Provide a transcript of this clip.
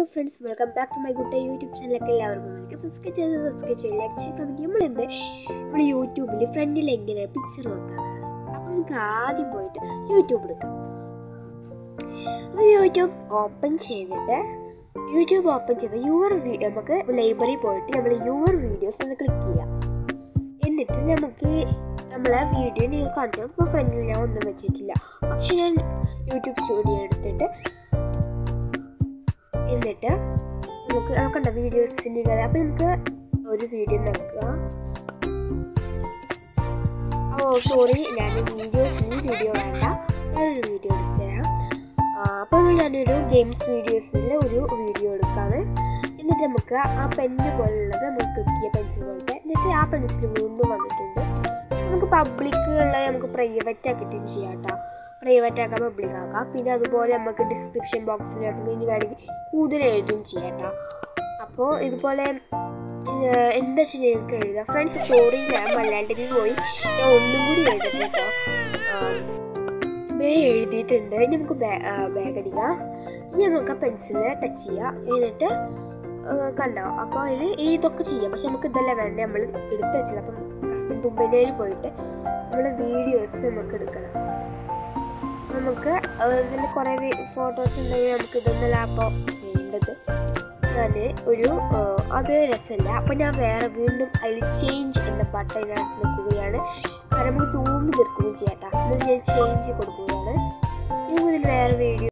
hello friends welcome back to my good YouTube ചാനലിലേക്ക് എല്ലാവർക്കും welcome subscribe ചെയ്ത് subscribe ചെയ്ത് ലൈക്ക് ചെയ്ത് കമൻറ്റ് നമ്മൾ എന്ത് നമ്മൾ യൂട്യൂബിൽ ഫ്രണ്ടിൽ എങ്ങനെ പിക്ചർ വെക്കാനാണ് അപ്പം നമുക്ക് ആദ്യം പോയിട്ട് യൂട്യൂബ് എടുക്കാം അപ്പോൾ യൂട്യൂബ് ഓപ്പൺ ചെയ്തിട്ട് യൂട്യൂബ് ഓപ്പൺ ചെയ്ത് യുവർ നമുക്ക് ലൈബ്രറി പോയിട്ട് നമ്മൾ യുവർ വീഡിയോസ് എന്ന് ക്ലിക്ക് ചെയ്യാം എന്നിട്ട് നമുക്ക് നമ്മളെ വീഡിയോ നിങ്ങൾ കാണിച്ചു ഇപ്പോൾ ഫ്രണ്ടിൽ ഞാൻ ഒന്നും വെച്ചിട്ടില്ല പക്ഷെ ഞാൻ യൂട്യൂബ് സ്റ്റുഡിയോ എടുത്തിട്ട് എന്നിട്ട് നമുക്ക് നമുക്കുണ്ട വീഡിയോസിൻ്റെ അപ്പം നമുക്ക് ഒരു വീഡിയോ നോക്കുക ഓ സോറി ഞാൻ വീഡിയോസിന് വീഡിയോ വേണ്ട വേറൊരു വീഡിയോ എടുത്തുതരാം അപ്പോൾ ഞാനൊരു ഗെയിംസ് വീഡിയോസിൽ ഒരു വീഡിയോ എടുക്കാണ് എന്നിട്ട് നമുക്ക് ആ പെന്ന് പോലുള്ളത് നമുക്ക് ക്ലിക്ക് ചെയ്യാം പെൻസിൽ പോലത്തെ എന്നിട്ട് ആ പെൻസിൽ വീണ്ടും വന്നിട്ടുണ്ട് നമുക്ക് പബ്ലിക് ഉള്ള നമുക്ക് പ്രൈവറ്റ് ആക്കിയിട്ടും ചെയ്യാം കേട്ടോ പ്രൈവറ്റ് ആക്കാം പബ്ലിക് ആക്കാം പിന്നെ അതുപോലെ നമുക്ക് ഡിസ്ക്രിപ്ഷൻ ബോക്സിൽ നമുക്ക് ഇനി വേണമെങ്കിൽ കൂടുതൽ എഴുതും ചെയ്യാം കേട്ടോ അപ്പോൾ ഇതുപോലെ ഏഹ്, എന്താ വെച്ചാൽ ഞങ്ങൾക്ക് എഴുതാം ഫ്രണ്ട്സ് സോറി ഞാൻ മലയാളത്തിൽ പോയി ഞാൻ ഒന്നും കൂടി എഴുതട്ടെ കേട്ടോ ഞാൻ എഴുതിയിട്ടുണ്ട് ഇനി നമുക്ക് ബാഗ് അടിക്കാം ഇനി നമുക്ക് പെൻസിൽ ടച്ച് ചെയ്യാം എന്നിട്ട് ഏഹ്, കണ്ടോ അപ്പോൾ അതിൽ ഇതൊക്കെ ചെയ്യാം പക്ഷെ നമുക്ക് ഇതെല്ലാം വേണ്ട നമ്മൾ എടുത്ത് വെച്ചത് അപ്പം കസ്റ്റം തുമ്പനയിൽ പോയിട്ട് നമ്മൾ വീഡിയോസ് നമുക്ക് എടുക്കണം നമുക്ക് ഇതിൽ കുറേ ഫോട്ടോസ് ഉണ്ടെങ്കിൽ നമുക്ക് ഇതൊന്നല്ല അപ്പോൾ വേണ്ടത് ഞാൻ ഒരു ഏഹ്, അത് രസമില്ല അപ്പോൾ ഞാൻ വേറെ വീണ്ടും അതിൽ ചേഞ്ച് എന്ന ബട്ടൺ ഞാൻ നിൽക്കുകയാണ് കാരണം നമുക്ക് സൂം തീർക്കുകയും ചെയ്യാം കേട്ടോ ഞാൻ ചേഞ്ച് കൊടുക്കുകയാണ് നമുക്ക് ഇതിൽ വേറെ വീഡിയോ